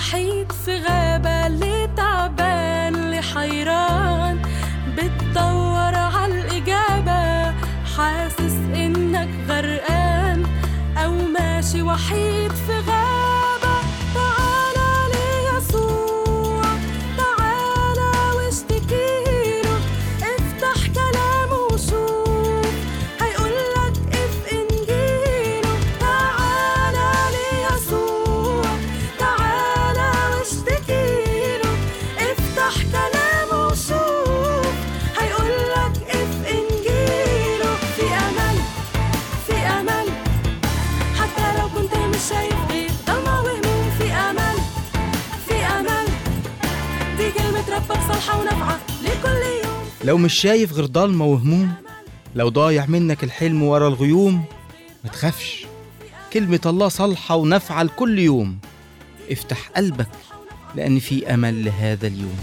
وحيد في غابة اللي تعبان اللي حيران بتدور عالإجابة حاسس إنك غرقان أو ماشي وحيد في غابة تعالى ليسوع تعالى واشتكيله افتح كلامه وشوف هيقولك اف انجيله تعالى ليسوع تعالى واشتكيله افتح كلامه وشوف هيقولك اف انجيله في امل في امل حتى لو كنت مش شايف غير ضلمة وهموم في امل في امل دي كلمة ربك صالحة ونافعة لكل يوم لو مش شايف غير ضلمة وهموم لو ضايع منك الحلم ورا الغيوم ما تخافش كلمة الله صالحة ونافعة لكل يوم افتح قلبك لأن في أمل لهذا اليوم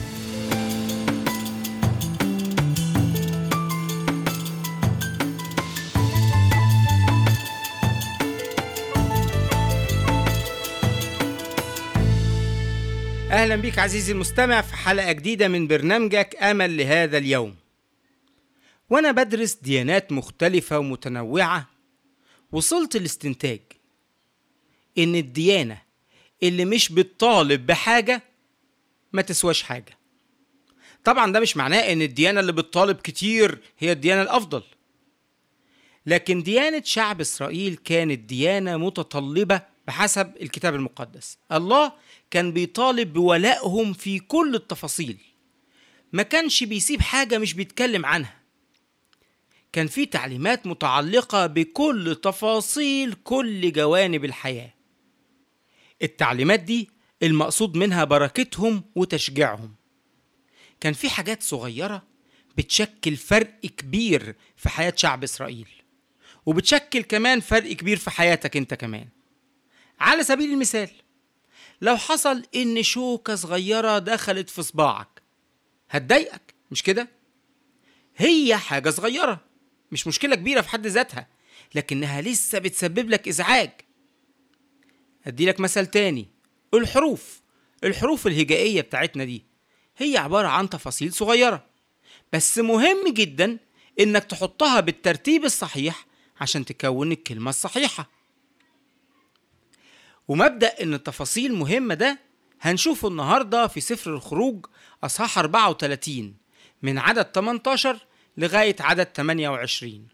أهلا بك عزيزي المستمع في حلقة جديدة من برنامجك أمل لهذا اليوم وأنا بدرس ديانات مختلفة ومتنوعة وصلت لاستنتاج إن الديانة اللي مش بتطالب بحاجة ما تسواش حاجة طبعا ده مش معناه إن الديانة اللي بتطالب كتير هي الديانة الأفضل لكن ديانة شعب إسرائيل كانت ديانة متطلبة بحسب الكتاب المقدس الله كان بيطالب بولائهم في كل التفاصيل ما كانش بيسيب حاجة مش بيتكلم عنها كان في تعليمات متعلقة بكل تفاصيل كل جوانب الحياة التعليمات دي المقصود منها بركتهم وتشجيعهم كان في حاجات صغيرة بتشكل فرق كبير في حياة شعب إسرائيل وبتشكل كمان فرق كبير في حياتك انت كمان على سبيل المثال لو حصل ان شوكة صغيرة دخلت في صباعك هتضايقك مش كده هي حاجة صغيرة مش مشكلة كبيرة في حد ذاتها لكنها لسه بتسبب لك ازعاج ادي لك مثل تاني الحروف الحروف الهجائية بتاعتنا دي هي عبارة عن تفاصيل صغيرة بس مهم جدا انك تحطها بالترتيب الصحيح عشان تكون الكلمة الصحيحة ومبدأ إن التفاصيل مهمة ده هنشوفه النهاردة في سفر الخروج أصحاح 34 من عدد 18 لغاية عدد 28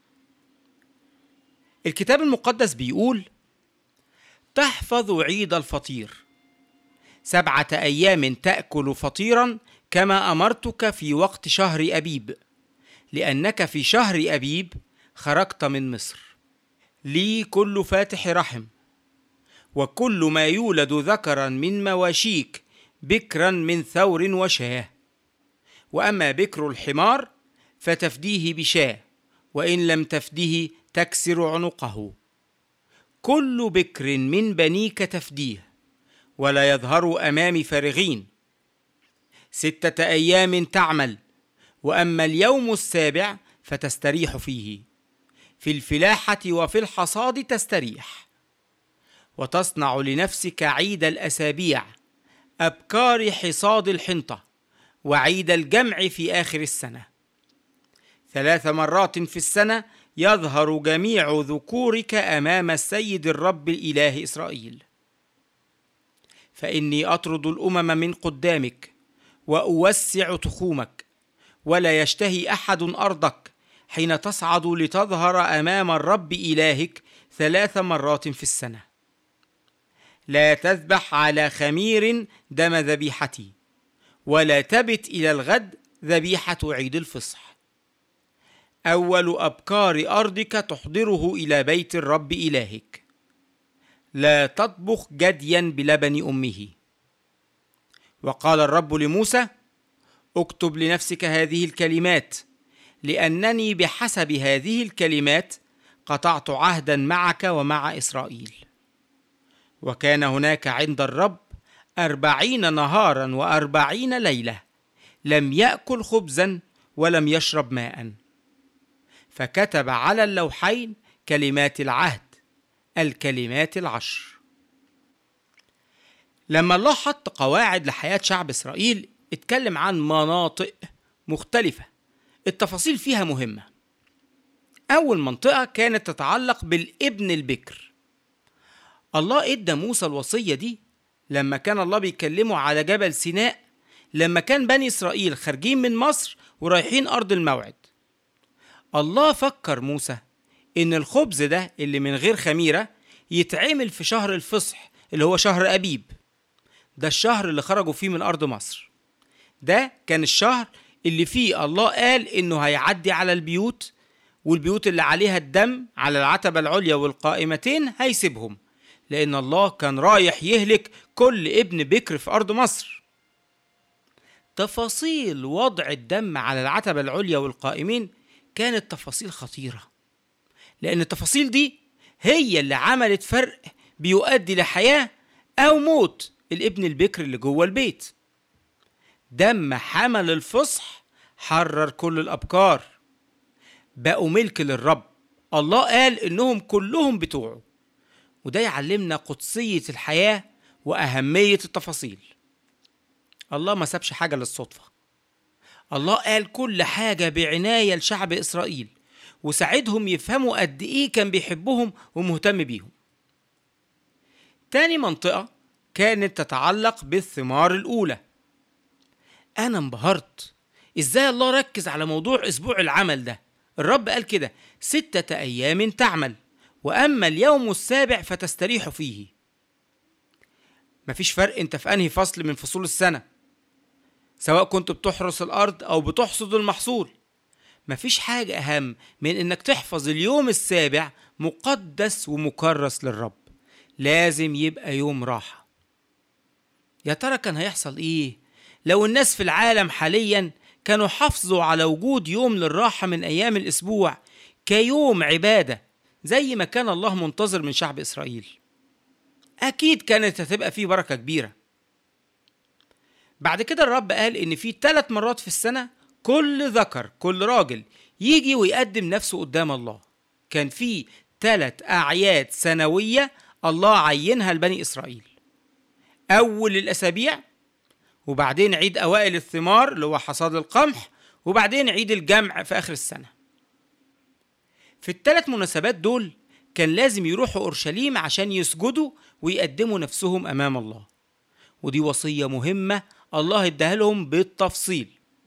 الكتاب المقدس بيقول تحفظ عيد الفطير سبعة أيام تأكل فطيرا كما أمرتك في وقت شهر أبيب لأنك في شهر أبيب خرجت من مصر لي كل فاتح رحم وكل ما يولد ذكرا من مواشيك بكرا من ثور وشاه واما بكر الحمار فتفديه بشاه وان لم تفده تكسر عنقه كل بكر من بنيك تفديه ولا يظهر امام فارغين سته ايام تعمل واما اليوم السابع فتستريح فيه في الفلاحه وفي الحصاد تستريح وتصنع لنفسك عيد الاسابيع ابكار حصاد الحنطه وعيد الجمع في اخر السنه ثلاث مرات في السنه يظهر جميع ذكورك امام السيد الرب الاله اسرائيل فاني اطرد الامم من قدامك واوسع تخومك ولا يشتهي احد ارضك حين تصعد لتظهر امام الرب الهك ثلاث مرات في السنه لا تذبح على خمير دم ذبيحتي ولا تبت الى الغد ذبيحه عيد الفصح اول ابكار ارضك تحضره الى بيت الرب الهك لا تطبخ جديا بلبن امه وقال الرب لموسى اكتب لنفسك هذه الكلمات لانني بحسب هذه الكلمات قطعت عهدا معك ومع اسرائيل وكان هناك عند الرب أربعين نهارا وأربعين ليلة لم يأكل خبزا ولم يشرب ماء فكتب على اللوحين كلمات العهد الكلمات العشر لما الله حط قواعد لحياة شعب إسرائيل اتكلم عن مناطق مختلفة التفاصيل فيها مهمة أول منطقة كانت تتعلق بالابن البكر الله ادى موسى الوصية دي لما كان الله بيكلمه على جبل سيناء لما كان بني إسرائيل خارجين من مصر ورايحين أرض الموعد الله فكر موسى إن الخبز ده اللي من غير خميرة يتعمل في شهر الفصح اللي هو شهر أبيب ده الشهر اللي خرجوا فيه من أرض مصر ده كان الشهر اللي فيه الله قال إنه هيعدي على البيوت والبيوت اللي عليها الدم على العتبة العليا والقائمتين هيسيبهم لأن الله كان رايح يهلك كل ابن بكر في أرض مصر تفاصيل وضع الدم على العتبة العليا والقائمين كانت تفاصيل خطيرة لأن التفاصيل دي هي اللي عملت فرق بيؤدي لحياة أو موت الابن البكر اللي جوه البيت دم حمل الفصح حرر كل الأبكار بقوا ملك للرب الله قال إنهم كلهم بتوعه وده يعلمنا قدسية الحياة وأهمية التفاصيل الله ما سابش حاجة للصدفة الله قال كل حاجة بعناية لشعب إسرائيل وساعدهم يفهموا قد إيه كان بيحبهم ومهتم بيهم تاني منطقة كانت تتعلق بالثمار الأولى أنا انبهرت إزاي الله ركز على موضوع أسبوع العمل ده الرب قال كده ستة أيام تعمل وأما اليوم السابع فتستريح فيه مفيش فرق انت في انهي فصل من فصول السنة سواء كنت بتحرس الأرض أو بتحصد المحصول مفيش حاجة أهم من إنك تحفظ اليوم السابع مقدس ومكرس للرب لازم يبقى يوم راحة يا ترى كان هيحصل إيه لو الناس في العالم حاليا كانوا حافظوا على وجود يوم للراحة من أيام الأسبوع كيوم عبادة زي ما كان الله منتظر من شعب إسرائيل أكيد كانت هتبقى فيه بركة كبيرة بعد كده الرب قال إن في ثلاث مرات في السنة كل ذكر كل راجل يجي ويقدم نفسه قدام الله كان في ثلاث أعياد سنوية الله عينها لبني إسرائيل أول الأسابيع وبعدين عيد أوائل الثمار اللي هو حصاد القمح وبعدين عيد الجمع في آخر السنة في الثلاث مناسبات دول كان لازم يروحوا أورشليم عشان يسجدوا ويقدموا نفسهم أمام الله ودي وصية مهمة الله اداها لهم بالتفصيل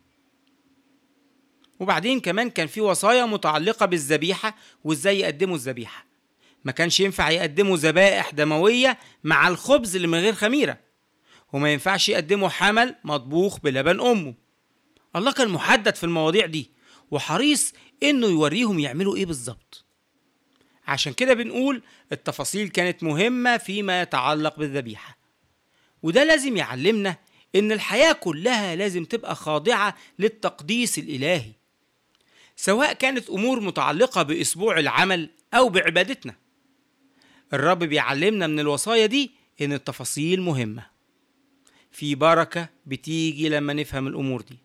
وبعدين كمان كان في وصايا متعلقة بالذبيحة وازاي يقدموا الذبيحة ما كانش ينفع يقدموا ذبائح دموية مع الخبز اللي من غير خميرة وما ينفعش يقدموا حمل مطبوخ بلبن أمه الله كان محدد في المواضيع دي وحريص إنه يوريهم يعملوا إيه بالظبط عشان كده بنقول التفاصيل كانت مهمة فيما يتعلق بالذبيحة وده لازم يعلمنا إن الحياة كلها لازم تبقى خاضعة للتقديس الإلهي سواء كانت أمور متعلقة بأسبوع العمل أو بعبادتنا الرب بيعلمنا من الوصايا دي إن التفاصيل مهمة في بركة بتيجي لما نفهم الأمور دي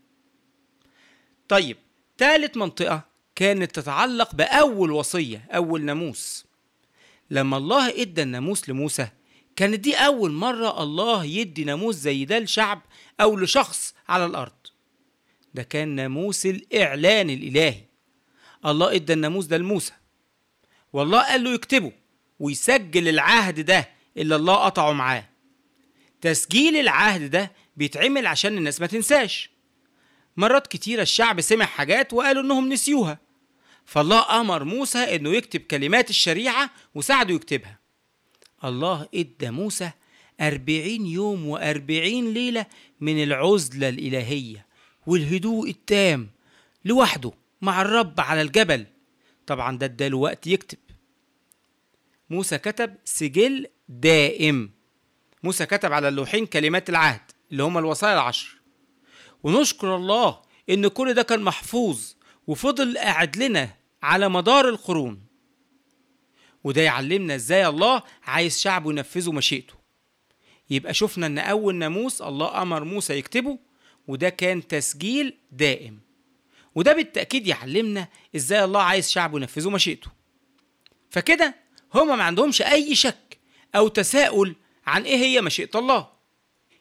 طيب تالت منطقة كانت تتعلق بأول وصية أول ناموس لما الله إدى الناموس لموسى كانت دي أول مرة الله يدي ناموس زي ده لشعب أو لشخص على الأرض ده كان ناموس الإعلان الإلهي الله إدى الناموس ده لموسى والله قال له يكتبه ويسجل العهد ده اللي الله قطعه معاه تسجيل العهد ده بيتعمل عشان الناس ما تنساش مرات كتيرة الشعب سمع حاجات وقالوا انهم نسيوها فالله امر موسى انه يكتب كلمات الشريعة وساعده يكتبها الله ادى موسى أربعين يوم وأربعين ليلة من العزلة الإلهية والهدوء التام لوحده مع الرب على الجبل طبعا ده اداله وقت يكتب موسى كتب سجل دائم موسى كتب على اللوحين كلمات العهد اللي هما الوصايا العشر ونشكر الله ان كل ده كان محفوظ وفضل قاعد لنا على مدار القرون وده يعلمنا ازاي الله عايز شعبه ينفذوا مشيئته يبقى شفنا ان اول ناموس الله امر موسى يكتبه وده كان تسجيل دائم وده بالتاكيد يعلمنا ازاي الله عايز شعبه ينفذوا مشيئته فكده هما ما عندهمش اي شك او تساؤل عن ايه هي مشيئه الله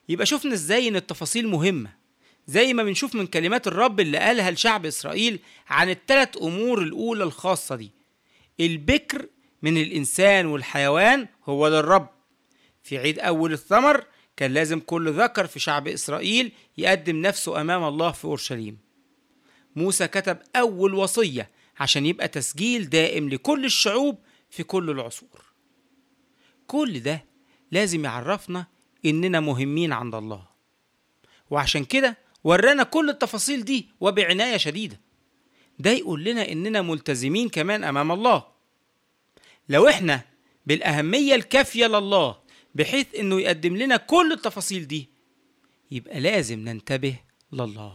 يبقى شفنا ازاي ان التفاصيل مهمة زي ما بنشوف من كلمات الرب اللي قالها لشعب إسرائيل عن الثلاث أمور الأولى الخاصة دي البكر من الإنسان والحيوان هو للرب في عيد أول الثمر كان لازم كل ذكر في شعب إسرائيل يقدم نفسه أمام الله في أورشليم موسى كتب أول وصية عشان يبقى تسجيل دائم لكل الشعوب في كل العصور كل ده لازم يعرفنا إننا مهمين عند الله وعشان كده ورانا كل التفاصيل دي وبعناية شديدة ده يقول لنا إننا ملتزمين كمان أمام الله لو إحنا بالأهمية الكافية لله بحيث إنه يقدم لنا كل التفاصيل دي يبقى لازم ننتبه لله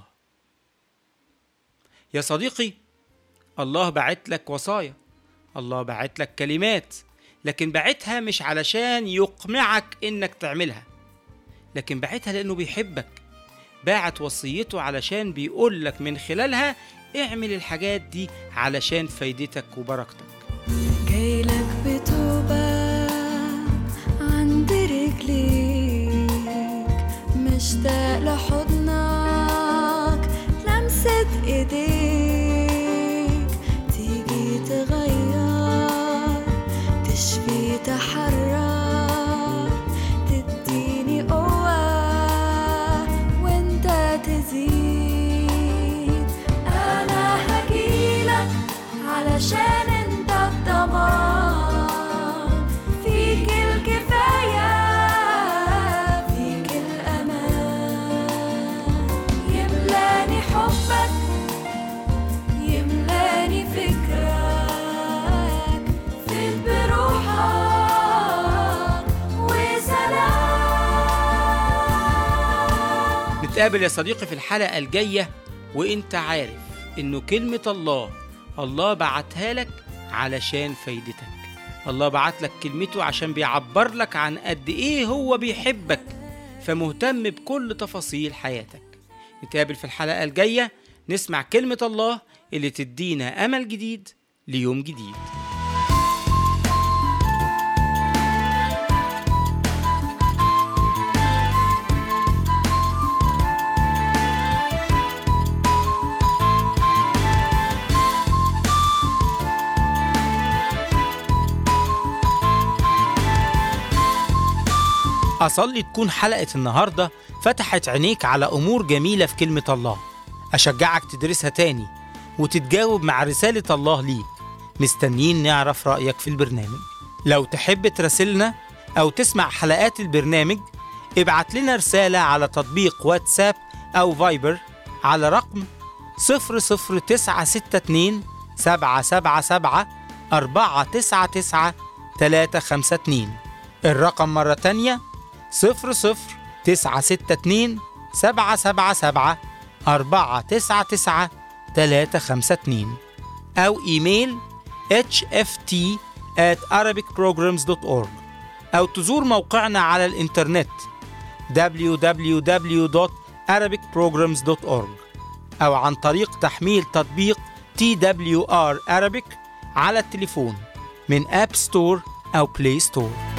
يا صديقي الله بعت لك وصايا الله بعت لك كلمات لكن بعتها مش علشان يقمعك انك تعملها لكن بعتها لانه بيحبك باعت وصيته علشان بيقول لك من خلالها اعمل الحاجات دي علشان فايدتك وبركتك جايلك بتوبة عند رجليك مشتاق لحضنك لمسة ايديك تيجي تغير تشفي تحرر تديني قوة وانت تزيد انا هجيلك علشان انت الضمان فيك الكفاية فيك الأمان يملاني حبك يملاني فكرك فيك بروحك وسلام نتقابل يا صديقي في الحلقة الجاية وانت عارف انه كلمة الله الله بعتها لك علشان فايدتك الله بعت لك كلمته عشان بيعبر لك عن قد ايه هو بيحبك فمهتم بكل تفاصيل حياتك نتقابل في الحلقة الجاية نسمع كلمة الله اللي تدينا أمل جديد ليوم جديد أصلي تكون حلقة النهاردة فتحت عينيك على أمور جميلة في كلمة الله أشجعك تدرسها تاني وتتجاوب مع رسالة الله ليك مستنيين نعرف رأيك في البرنامج لو تحب تراسلنا أو تسمع حلقات البرنامج ابعت لنا رسالة على تطبيق واتساب أو فايبر على رقم 00962 777 499 352 الرقم مرة تانية صفر صفر تسعة ستة اتنين سبعة سبعة سبعة أربعة تسعة تسعة تلاتة خمسة اتنين أو إيميل hft at arabicprograms.org أو تزور موقعنا على الإنترنت www.arabicprograms.org أو عن طريق تحميل تطبيق TWR Arabic على التليفون من أب ستور أو بلاي ستور